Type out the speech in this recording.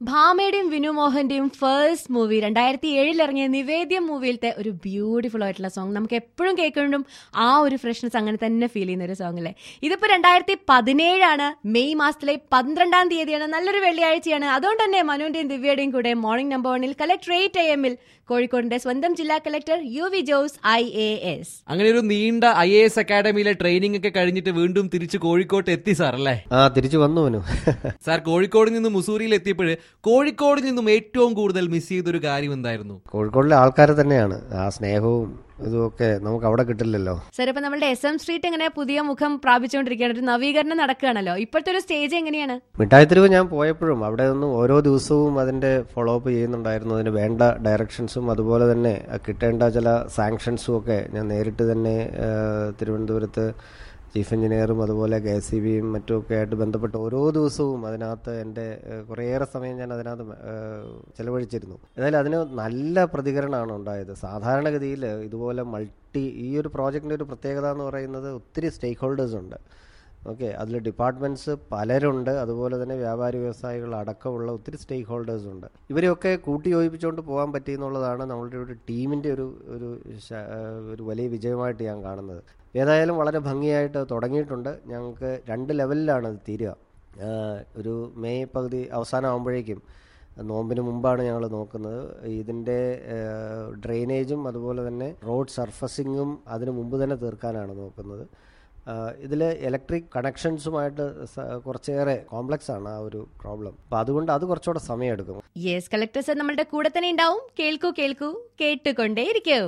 ഭാമയുടെയും വിനു മോഹന്റെയും first movie രണ്ടായിരത്തി ഏഴിൽ ഇറങ്ങിയ നിവേദ്യം മൂവിയിലത്തെ ഒരു ബ്യൂട്ടിഫുൾ ആയിട്ടുള്ള സോങ് നമുക്ക് എപ്പോഴും കേൾക്കുമ്പോഴും ആ ഒരു ഫ്രഷ്നെസ് അങ്ങനെ തന്നെ ഫീൽ ചെയ്യുന്ന ഒരു സോങ് അല്ലേ ഇതിപ്പോ രണ്ടായിരത്തി പതിനേഴാണ് മെയ് മാസത്തിലെ പന്ത്രണ്ടാം തീയതിയാണ് നല്ലൊരു വെള്ളിയാഴ്ചയാണ് അതുകൊണ്ട് തന്നെ മനുവിന്റെയും ദിവ്യയുടെയും കൂടെ മോർണിംഗ് നമ്പർ വണ്ണിൽ കളക്ടറേറ്റ് എ എമ്മിൽ കോഴിക്കോടിന്റെ സ്വന്തം ജില്ലാ collector U V Jose I A S അങ്ങനെ ഒരു നീണ്ട ഐ എ എസ് അക്കാഡമിയിലെ ട്രെയിനിങ് ഒക്കെ കഴിഞ്ഞിട്ട് വീണ്ടും തിരിച്ച് കോഴിക്കോട്ട് എത്തി സാർ അല്ലേ ആ തിരിച്ചു വന്നു മനു സാർ കോഴിക്കോട് നിന്നും മുസൂറിയിൽ എത്തിയപ്പോൾ കോഴിക്കോട് നിന്നും ഏറ്റവും കൂടുതൽ മിസ് ചെയ്തൊരു കാര്യം എന്തായിരുന്നു കോഴിക്കോടിലെ ആൾക്കാർ തന്നെയാണ് ആ സ്നേഹവും ഇതുമൊക്കെ നമുക്ക് അവിടെ കിട്ടില്ലല്ലോ സാർ ഇപ്പൊ നമ്മുടെ എസ് എം സ്ട്രീറ്റ് ഇങ്ങനെ പുതിയ മുഖം പ്രാപിച്ചുകൊണ്ടിരിക്കുകയാണ് ഒരു നവീകരണം നടക്കുകയാണല്ലോ ഇപ്പോഴത്തെ ഒരു സ്റ്റേജ് എങ്ങനെയാണ് മിഠായിത്തെരുവ് ഞാൻ പോയപ്പോഴും അവിടെ നിന്ന് ഓരോ ദിവസവും അതിന്റെ ഫോളോ അപ്പ് ചെയ്യുന്നുണ്ടായിരുന്നു അതിന് വേണ്ട ഡയറക്ഷൻസും അതുപോലെ തന്നെ കിട്ടേണ്ട ചില സാങ്ഷൻസും ഒക്കെ ഞാൻ നേരിട്ട് തന്നെ ആ, തിരുവനന്തപുരത്ത് ചീഫ് എഞ്ചിനീയറും അതുപോലെ കെ എസ് സി ബിയും മറ്റുമൊക്കെ ആയിട്ട് ബന്ധപ്പെട്ട് ഓരോ ദിവസവും അതിനകത്ത് എൻ്റെ ഏഹ്, കുറേയേറെ സമയം ഞാൻ അതിനകത്ത് ഏഹ്, ചെലവഴിച്ചിരുന്നു ഏതായാലും അതിന് നല്ല പ്രതികരണമാണ് ഉണ്ടായത് സാധാരണഗതിയിൽ ഇതുപോലെ മൾട്ടി ഈ ഒരു പ്രോജക്റ്റിൻ്റെ ഒരു പ്രത്യേകത എന്ന് പറയുന്നത് ഒത്തിരി സ്റ്റേക്ക് ഹോൾഡേഴ്സ് ഉണ്ട് ഓക്കെ അതിൽ ഡിപ്പാർട്ട്മെൻറ്റ്സ് പലരുണ്ട് അതുപോലെ തന്നെ വ്യാപാരി വ്യവസായികൾ അടക്കമുള്ള ഒത്തിരി സ്റ്റേക്ക് ഹോൾഡേഴ്സ് ഉണ്ട് ഇവരെയൊക്കെ കൂട്ടി യോജിപ്പിച്ചുകൊണ്ട് പോകാൻ പറ്റി എന്നുള്ളതാണ് നമ്മളുടെ ഒരു ടീമിൻ്റെ ഒരു ഒരു ശ- ഏഹ് ഒരു വലിയ വിജയമായിട്ട് ഞാൻ കാണുന്നത് ഏതായാലും വളരെ ഭംഗിയായിട്ട് തുടങ്ങിയിട്ടുണ്ട് ഞങ്ങൾക്ക് രണ്ട് ലെവലിലാണ് അത് തീരുക ഏഹ് ഒരു മെയ് പകുതി അവസാനം ആകുമ്പോഴേക്കും നോമ്പിന് മുമ്പാണ് ഞങ്ങൾ നോക്കുന്നത് ഇതിൻ്റെ ഡ്രെയിനേജും അതുപോലെ തന്നെ റോഡ് സർഫസിങ്ങും അതിന് മുമ്പ് തന്നെ തീർക്കാനാണ് നോക്കുന്നത് ഇതിൽ ഇലക്ട്രിക് കണക്ഷൻസുമായിട്ട് സ- കുറച്ചേറെ കോംപ്ലക്സ് ആണ് ആ ഒരു പ്രോബ്ലം അപ്പം അതുകൊണ്ട് അത് കുറച്ചുകൂടെ സമയമെടുക്കും യെസ് കളക്ടർ സാർ നമ്മളുടെ കൂടെ തന്നെ ഉണ്ടാവും കേൾക്കൂ കേൾക്കൂ കേട്ടുകൊണ്ടേയിരിക്കൂ